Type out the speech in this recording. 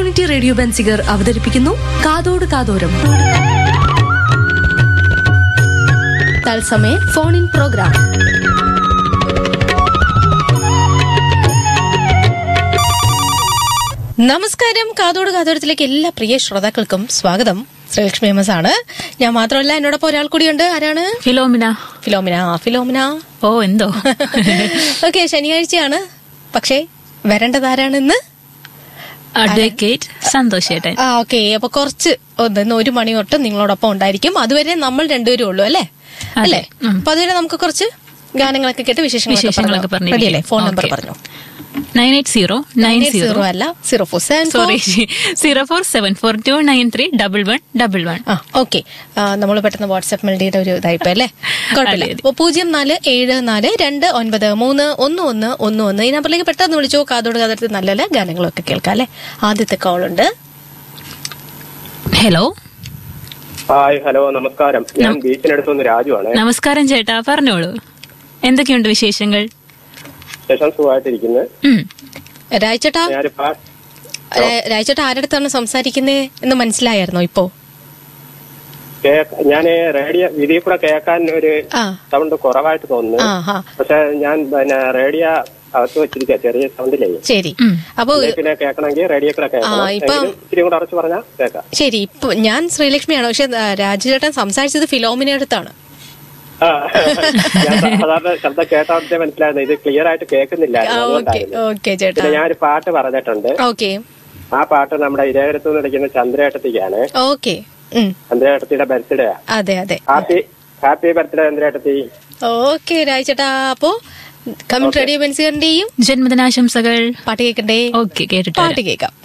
Community radio Benziger അവതരിപ്പിക്കുന്നു കാതോട് കാതോരം തത്സമയ ഫോൺ ഇൻ പ്രോഗ്രാം നമസ്കാരം കാതോട് കാതോടത്തിലേക്ക് എല്ലാ പ്രിയ ശ്രോതാക്കൾക്കും സ്വാഗതം ശ്രീലക്ഷ്മി എം എസ് ആണ് ഞാൻ മാത്രമല്ല എന്നോടൊപ്പം ഒരാൾ കൂടിയുണ്ട് ആരാണ് ഫിലോമിന ഫിലോമിന ആ, ഫിലോമിന ഓ എന്തോ ഓക്കെ ശനിയാഴ്ചയാണ് പക്ഷേ വരേണ്ടത് ആരാണെന്ന് അഡ്വക്കേറ്റ് സന്തോഷ് ഏട്ടൻ ആ ഓക്കെ അപ്പൊ കുറച്ച് ഒന്ന് ഒരു മണി തൊട്ട് നിങ്ങളോടൊപ്പം ഉണ്ടായിരിക്കും അതുവരെ നമ്മൾ രണ്ടുപേരും ഉള്ളൂ അല്ലേ അല്ലേ ഉം. അപ്പൊ അതുവരെ നമുക്ക് കുറച്ച് ഗാനങ്ങളൊക്കെ കേട്ട് വിശേഷങ്ങളൊക്കെ വിശേഷങ്ങളൊക്കെ പറഞ്ഞു. പറഞ്ഞു റെഡിയല്ലേ ഫോൺ നമ്പർ പറഞ്ഞു nine eight zero nine zero zero അല്ല zero four seven sorry zero four seven four two nine three double one double one ആ ഓക്കെ നമ്മൾ പെട്ടെന്ന് വാട്സ്ആപ്പ് മെൽഡിയുടെ ഒരു ഇതായിപ്പോ അല്ലേ കുഴപ്പമില്ല അതെ, അതെ. അപ്പൊ പൂജ്യം നാല് ഏഴ് നാല് രണ്ട് ഒൻപത് മൂന്ന് ഒന്ന് ഒന്ന് ഒന്ന് ഒന്ന് ഈ നമ്പറിലേക്ക് പെട്ടെന്ന് വിളിച്ചോ കാതോട് കാതോട് നല്ല നല്ല ഗാനങ്ങളൊക്കെ കേൾക്കാം അല്ലെ ആദ്യത്തെ കോൾ ഉണ്ട് ഹലോ ഹായ് ഹലോ നമസ്കാരം ഞാൻ ബീച്ചിനടുത്തുനിന്ന് രാജുവാണ് നമസ്കാരം ചേട്ടാ പറഞ്ഞോളൂ എന്തൊക്കെയുണ്ട് വിശേഷങ്ങൾ ശേഷം സുഖമായിട്ടിരിക്കുന്നത് ഉം. രാജേട്ടാ ഞാനൊരു പാ- രാജേട്ടാ ആരുടെ അടുത്താണ് സംസാരിക്കുന്നേ എന്ന് മനസ്സിലായിരുന്നോ ഇപ്പോ കേക്ക- ഞാന് റേഡിയോ ഇതിൽ കൂടെ കേൾക്കാൻ ഒരു ആ സൗണ്ട് കുറവായിട്ട് തോന്നുന്നു ആ ഹാ പക്ഷെ ഞാൻ പിന്നെ റേഡിയോ അകത്ത് വെച്ചിരിക്കുക ചെറിയ സൗണ്ടിലേ ശരി ഉം. അപ്പൊ ഇല്ലേ പിന്നെ കേൾക്കണമെങ്കിൽ റേഡിയോ കൂടെ കേൾക്കണം ആ, ഇപ്പം- എങ്കിലും ഇത്തിരി കൂടെ അടച്ചു പറഞ്ഞാൽ കേൾക്കാം ശരി ഇപ്പൊ ഞാൻ ശ്രീലക്ഷ്മിയാണ് പക്ഷെ ആ, രാജുചേട്ടൻ സംസാരിച്ചത് ഫിലോമിനെ അടുത്താണ് ആ, ഞാൻ സാധാരണ ശബ്ദം കേട്ടോടത്തെ മനസ്സിലായിരുന്നു ഇത് ക്ലിയർ ആയിട്ട് കേൾക്കുന്നില്ല ഓക്കെ അതുകൊണ്ടായിരുന്നു ഓക്കെ ചേട്ടാ പിന്നെ ഞാനൊരു പാട്ട് പറഞ്ഞിട്ടുണ്ട് ഓക്കെ ആ പാട്ട് നമ്മുടെ ഇരേകരത്ത് നിന്ന് വിളിക്കുന്ന ചന്ദ്രേട്ടത്തിക്കാണ് ഓക്കെ ഉം ചന്ദ്രേട്ടത്തിയുടെ ബർത്ത്ഡേ അതെ അതെ ഹാപ്പി ഹാപ്പി ബർത്ത്ഡേ ചന്ദ്രേട്ടത്തി ഓക്കെ രാജേട്ടാ അപ്പോ കമ്മിങ് റേഡിയോ ബെൻസിയറിന്റെയും ജന്മദിനാശംസകൾ പാട്ട് കേൾക്കണ്ടേ ഓക്കെ കേട്ടിട്ട് പാട്ട് കേൾക്കാം